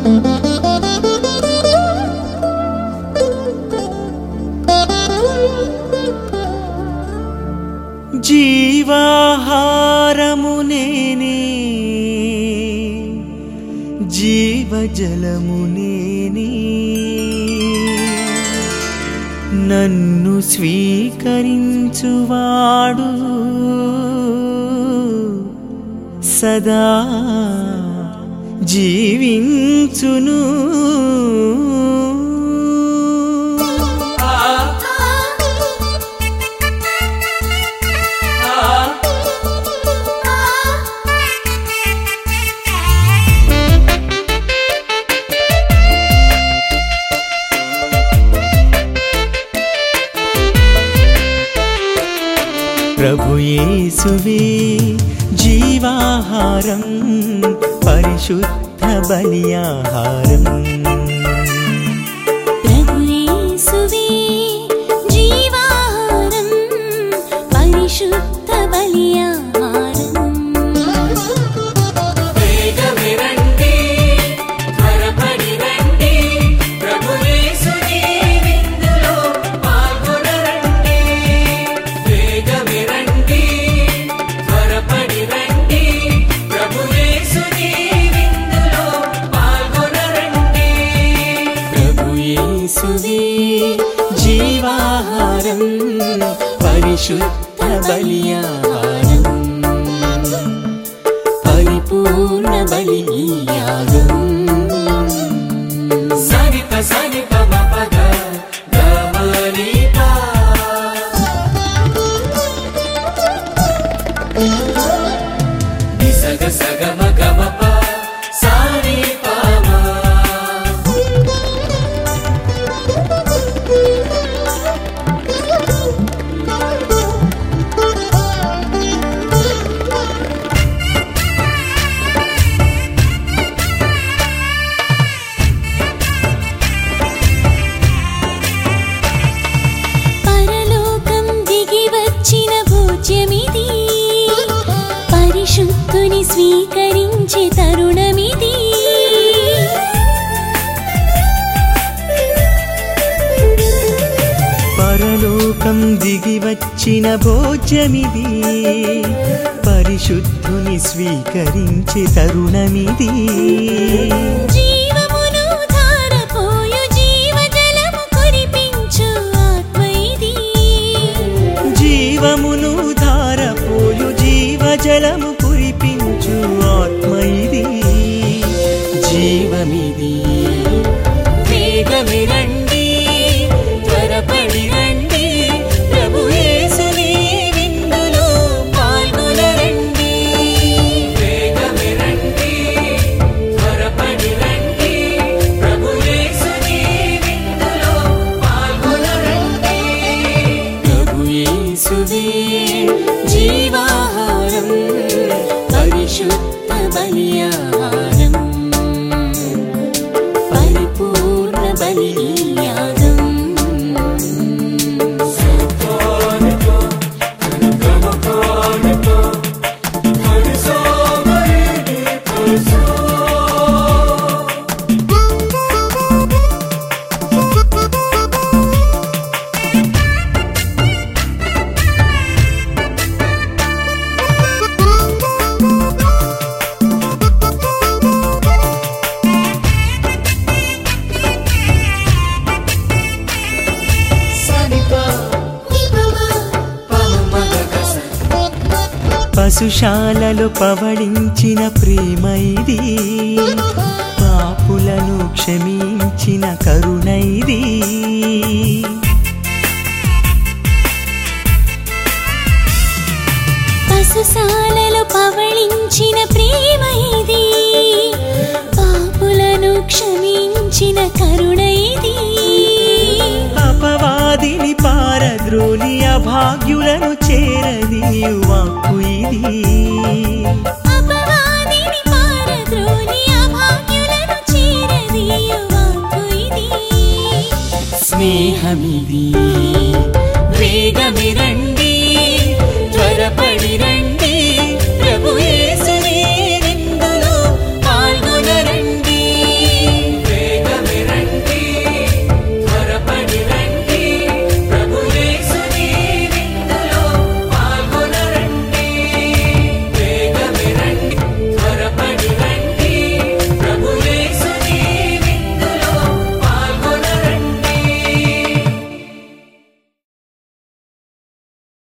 జీవాహారము నేనే జీవజలము నేనే నన్ను స్వీకరించువాడు సదా జీవించును ప్రభుయేసువే జీవాహారం పరిశుద్ధ బలియాహారం ప్రభుయేసువే జీవాహారం పరిశుద్ధ బలియాహారం వేగమిరండి త్వరపడి రండి ప్రభు యేసుని విందులో పాల్గొనరండి వేగమిరండి త్వరపడి రండి ప్రభు యేసుని విందులో పాల్గొనరండి ప్రభుయేసువే జీవాహారం పరిశుద్ధ బలియాహారం పరిపూర్ణ బలియాగం సరిత సరిత మపగ గమనిపా నిసగ సగమ గమప సారి పామా పరలోకం దిగి వచ్చిన భోజ్యమిది పరిశుద్ధుని స్వీకరించే తరుణమిది పరలోకం దిగి వచ్చిన భోజ్యమిది పరిశుద్ధుని స్వీకరించే తరుణమిది జీవమును ధారపోయు జీవజలము కురిపించు ఆత్మ ఇది జీవమును ధారపోయు జీవజలము కురిపించు ఆత్మ ఇది జీవమిది వేగమిరండి త్వరపడి రండి ప్రభు యేసుని విందులో పాల్గొనరండి వేగమిరండి త్వరపడి రండి ప్రభు యేసుని విందులో పాల్గొనరండి ప్రభుయేసువే జీవాహారం పరిశుద్ధ బలియాహారం పరిపూర్ణ బలియాగం పశుశాలలో పవళించిన ప్రేమ ఇది పాపులను క్షమించిన కరుణ ఇది పశుశాలలో పవళించిన ప్రేమ ఇది పాపులను క్షమించిన కరుణ ఇది అపవాదిని పారద్రోలి అభాగ్యులను చేరదీయు వాక్కు ఇది అపవాదిని పారద్రోలి అభాగ్యులను చేరదీయు వాక్కు ఇది స్నేహమిది వేగమిరండి త్వరపడి రండి